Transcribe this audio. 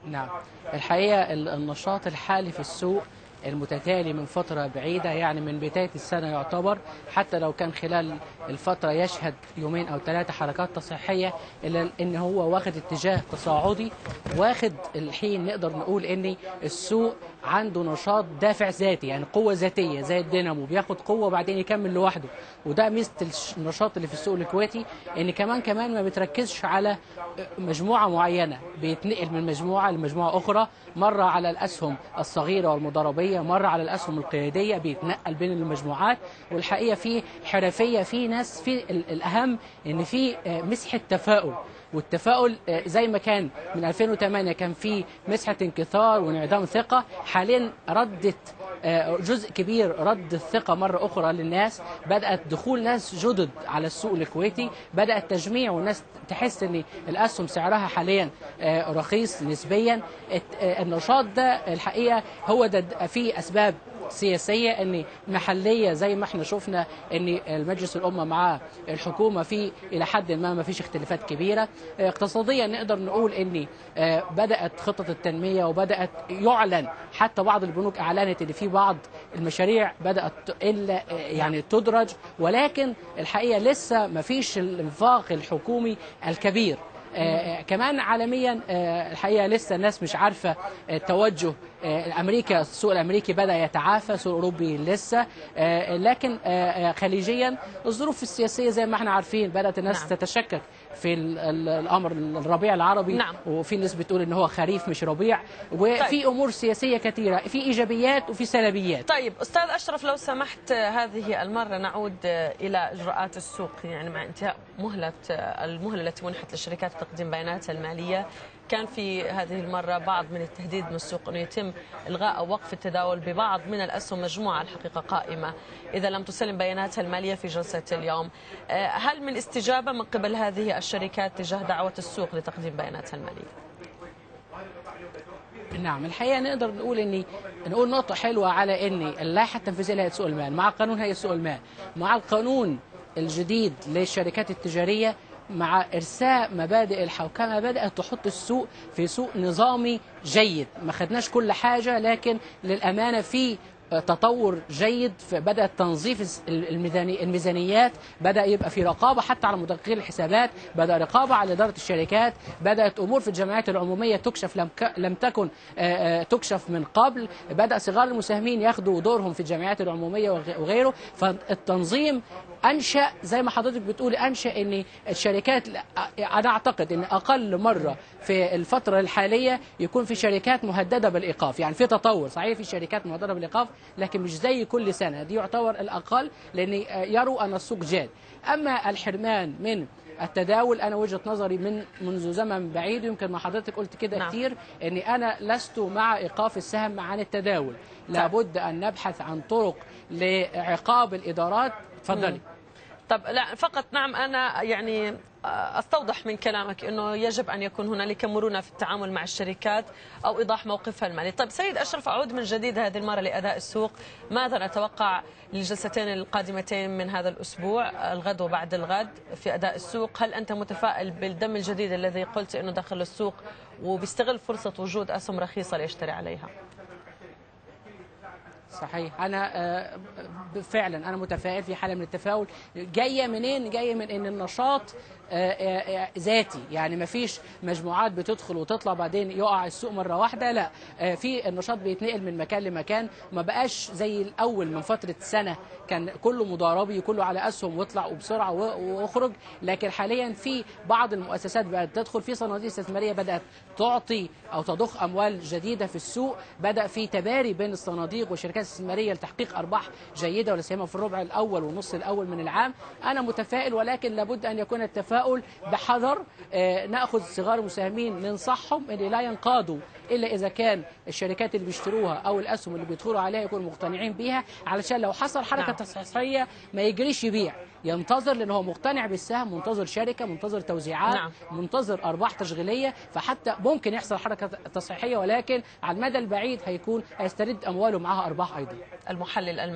نعم الحقيقة ال- النشاط الحالي في السوق المتتالي من فترة بعيدة يعني من بداية السنة يعتبر حتى لو كان خلال الفترة يشهد يومين أو ثلاثة حركات تصحيحية إلا إن هو واخد اتجاه تصاعدي واخد الحين نقدر نقول إن السوق عنده نشاط دافع ذاتي يعني قوة ذاتية زي الدينامو بياخد قوة وبعدين يكمل لوحده وده ميزة الش- النشاط اللي في السوق الكويتي إن كمان كمان ما بتركزش على مجموعة معينة بيتنقل من مجموعة لمجموعة أخرى مرة على الأسهم الصغيرة والمضاربية مرة على الأسهم القيادية بيتنقل بين المجموعات والحقيقة في حرفية في ناس في ال- الأهم إن في آه، مسحة تفاؤل والتفاؤل آه، زي ما كان من 2008 كان في مسحة انكثار وانعدام ثقة حاليا ردت آه، جزء كبير رد الثقة مرة أخرى للناس بدأت دخول ناس جدد على السوق الكويتي بدأ التجميع والناس تحس أن الأسهم سعرها حاليا آه، رخيص نسبيا الت- آه، النشاط ده الحقيقة هو ده فيه أسباب سياسية ان محلية زي ما احنا شفنا ان المجلس الأمة مع الحكومة في إلى حد ما ما فيش اختلافات كبيرة اقتصاديا نقدر نقول ان آه، بدأت خطة التنمية وبدأت يعلن حتى بعض البنوك أعلنت ان في بعض المشاريع بدأت إلا آه، يعني تدرج ولكن الحقيقة لسه ما فيش الانفاق الحكومي الكبير آه، كمان عالميا آه، الحقيقه لسه الناس مش عارفه آه، توجه آه، امريكا السوق الامريكي بدا يتعافى السوق الاوروبي لسه آه، لكن آه، آه، خليجيا الظروف السياسيه زي ما احنا عارفين بدات الناس نعم. نعم. تتشكك في ال- ال- الامر الربيع العربي نعم. وفي ناس بتقول ان هو خريف مش ربيع وفي طيب. امور سياسيه كثيره في ايجابيات وفي سلبيات طيب استاذ اشرف لو سمحت هذه المره نعود الى اجراءات السوق يعني مع انتهاء مهله المهله التي منحت للشركات لتقديم بياناتها الماليه كان في هذه المره بعض من التهديد من السوق انه يتم الغاء او وقف التداول ببعض من الاسهم مجموعه الحقيقه قائمه اذا لم تسلم بياناتها الماليه في جلسه اليوم آه، هل من استجابه من قبل هذه الشركات تجاه دعوه السوق لتقديم بياناتها الماليه نعم الحقيقه نقدر نقول ان نقول نقطه حلوه على ان اللائحه التنفيذيه لهيئه سوق المال مع قانون هيئه سوق المال مع القانون الجديد للشركات التجاريه مع ارساء مبادئ الحوكمه بدات تحط السوق في سوق نظامي جيد ما خدناش كل حاجه لكن للامانه في تطور جيد بدأ تنظيف الميزاني- الميزانيات بدأ يبقى في رقابة حتى على مدققين الحسابات بدأ رقابة على إدارة الشركات بدأت أمور في الجمعيات العمومية تكشف لم, ك... لم تكن آه، آه، تكشف من قبل بدأ صغار المساهمين ياخدوا دورهم في الجمعيات العمومية وغ- وغيره فالتنظيم أنشأ زي ما حضرتك بتقولي أنشأ أن الشركات أنا أعتقد أن أقل مرة في الفترة الحالية يكون في شركات مهددة بالإيقاف يعني في تطور صحيح في شركات مهددة بالإيقاف لكن مش زي كل سنة دي يعتبر الأقل لأن يروا أن السوق جاد أما الحرمان من التداول انا وجهه نظري من منذ زمن بعيد يمكن ما حضرتك قلت كده نعم. كتير اني انا لست مع ايقاف السهم عن التداول لابد ان نبحث عن طرق لعقاب الادارات اتفضلي طب لا فقط نعم انا يعني استوضح من كلامك انه يجب ان يكون هنالك مرونه في التعامل مع الشركات او ايضاح موقفها المالي، طيب سيد اشرف اعود من جديد هذه المره لاداء السوق، ماذا نتوقع للجلستين القادمتين من هذا الاسبوع الغد وبعد الغد في اداء السوق، هل انت متفائل بالدم الجديد الذي قلت انه دخل السوق وبيستغل فرصه وجود اسهم رخيصه ليشتري عليها؟ صحيح انا آه، فعلا انا متفائل في حاله من التفاؤل جايه منين جايه من ان النشاط آه، آه، آه، ذاتي يعني ما فيش مجموعات بتدخل وتطلع بعدين يقع السوق مره واحده لا آه، في النشاط بيتنقل من مكان لمكان ما بقاش زي الاول من فتره سنه كان كله مضاربي كله على اسهم واطلع وبسرعه و- واخرج لكن حاليا في بعض المؤسسات بقت تدخل في صناديق استثماريه بدات تعطي او تضخ اموال جديده في السوق بدا في تباري بين الصناديق والشركات الاستثماريه لتحقيق ارباح جيده ولا سيما في الربع الاول والنص الاول من العام انا متفائل ولكن لابد ان يكون التفاؤل بحذر آه، ناخذ صغار المساهمين ننصحهم ان لا ينقادوا الا اذا كان الشركات اللي بيشتروها او الاسهم اللي بيدخلوا عليها يكونوا مقتنعين بيها علشان لو حصل حركه نعم. تصحيحيه ما يجريش يبيع ينتظر لان هو مقتنع بالسهم منتظر شركه منتظر توزيعات نعم. منتظر ارباح تشغيليه فحتى ممكن يحصل حركه تصحيحيه ولكن على المدى البعيد هيكون هيسترد امواله معها ارباح ايضا المحلل